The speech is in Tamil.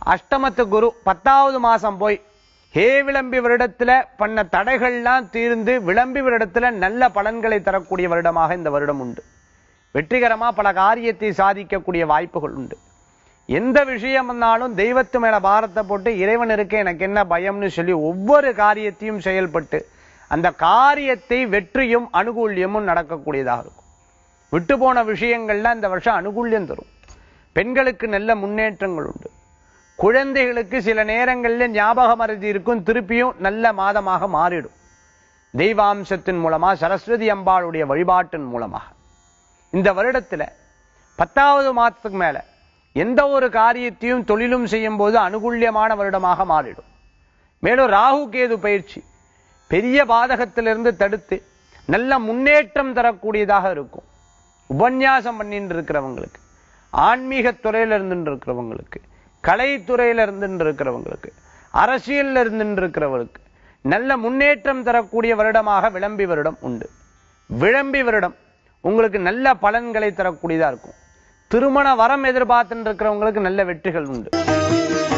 அஷ்டமத்து குரு பத்தாவது மாசம் போய் ஹே விளம்பி வருடத்துல பண்ண தடைகள்லாம் தீர்ந்து விளம்பி வருடத்துல நல்ல பலன்களை தரக்கூடிய வருடமாக இந்த வருடம் உண்டு வெற்றிகரமா பல காரியத்தை சாதிக்கக்கூடிய வாய்ப்புகள் உண்டு எந்த விஷயம் வந்தாலும் தெய்வத்து மேல பாரத்தை போட்டு இறைவன் இருக்க எனக்கு என்ன பயம்னு சொல்லி ஒவ்வொரு காரியத்தையும் செயல்பட்டு அந்த காரியத்தை வெற்றியும் அனுகூல்யமும் நடக்கக்கூடியதாக இருக்கும் விட்டு போன விஷயங்கள்ல இந்த வருஷம் அனுகூல்யம் தரும் பெண்களுக்கு நல்ல முன்னேற்றங்கள் உண்டு குழந்தைகளுக்கு சில நேரங்களில் ஞாபக மருதி இருக்கும் திருப்பியும் நல்ல மாதமாக மாறிடும் தெய்வாம்சத்தின் மூலமா சரஸ்வதி அம்பாளுடைய வழிபாட்டின் மூலமாக இந்த வருடத்துல பத்தாவது மாதத்துக்கு மேல எந்த ஒரு காரியத்தையும் தொழிலும் செய்யும் போது அனுகூல்யமான வருடமாக மாறிடும் மேலும் ராகு கேது பயிற்சி பெரிய பாதகத்திலிருந்து தடுத்து நல்ல முன்னேற்றம் தரக்கூடியதாக இருக்கும் உபன்யாசம் பண்ணிட்டு இருக்கிறவங்களுக்கு ஆன்மீக துறையில இருந்துட்டு இருக்கிறவங்களுக்கு கலைத்துறையில இருந்துட்டு இருக்கிறவங்களுக்கு அரசியல்ல இருந்துட்டு இருக்கிறவங்களுக்கு நல்ல முன்னேற்றம் தரக்கூடிய வருடமாக விளம்பி வருடம் உண்டு விளம்பி வருடம் உங்களுக்கு நல்ல பலன்களை தரக்கூடியதா இருக்கும் திருமண வரம் எதிர்பார்த்துட்டு இருக்கிறவங்களுக்கு நல்ல வெற்றிகள் உண்டு